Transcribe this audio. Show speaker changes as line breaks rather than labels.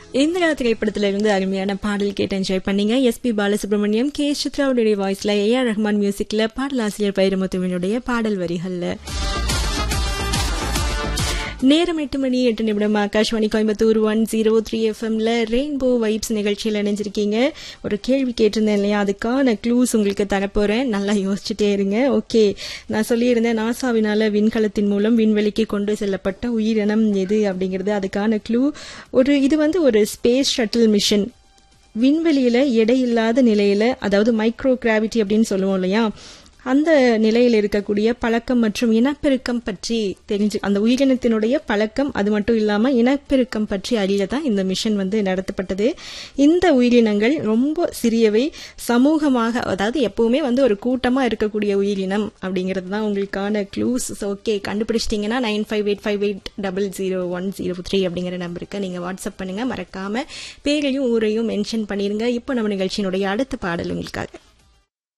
இந்திரா திரைப்படத்துல இருந்து அருமையான பாடல் கேட்டு என்ஜாய் பண்ணீங்க எஸ்பி பாலசுப்ரமணியம் கே சித்ராவுடைய வாய்ஸ்ல ஏ ஆர் ரஹ்மான் மியூசிக்ல பாடலாசிரியர் பைரமுத்துவனுடைய பாடல் வரிகள்ல நேரம் எட்டு மணி எட்டு நிமிடம் Akashvani Coimbatore one zero three எஃப்எம்ல ரெயின்போ வைப்ஸ் நிகழ்ச்சியில் இணைஞ்சிருக்கீங்க ஒரு கேள்வி கேட்டிருந்தேன் இல்லையா அதுக்கான க்ளூஸ் உங்களுக்கு தரப்போறேன் நல்லா யோசிச்சுட்டே இருங்க ஓகே நான் சொல்லியிருந்தேன் நாசாவினால விண்கலத்தின் மூலம் விண்வெளிக்கு கொண்டு செல்லப்பட்ட உயிரினம் எது அப்படிங்கிறது அதுக்கான க்ளூ ஒரு இது வந்து ஒரு ஸ்பேஸ் ஷட்டில் மிஷன் விண்வெளியில எடையில்லாத நிலையில அதாவது மைக்ரோ கிராவிட்டி அப்படின்னு சொல்லுவோம் இல்லையா அந்த நிலையில் இருக்கக்கூடிய பழக்கம் மற்றும் இனப்பெருக்கம் பற்றி தெரிஞ்சு அந்த உயிரினத்தினுடைய பழக்கம் அது மட்டும் இல்லாம இனப்பெருக்கம் பற்றி அறிய தான் இந்த மிஷன் வந்து நடத்தப்பட்டது இந்த உயிரினங்கள் ரொம்ப சிறியவை சமூகமாக அதாவது எப்பவுமே வந்து ஒரு கூட்டமா இருக்கக்கூடிய உயிரினம் அப்படிங்கிறது தான் உங்களுக்கான க்ளூஸ் ஓகே கண்டுபிடிச்சிட்டிங்கன்னா nine five eight five eight double zero one zero three அப்படிங்கிற நம்பருக்கு நீங்க வாட்ஸ்அப் பண்ணுங்க மறக்காம பேரையும் ஊரையும் மென்ஷன் பண்ணிருங்க இப்போ நம்ம நிகழ்ச்சியினுடைய அடுத்த பாடல் உங்களுக்காக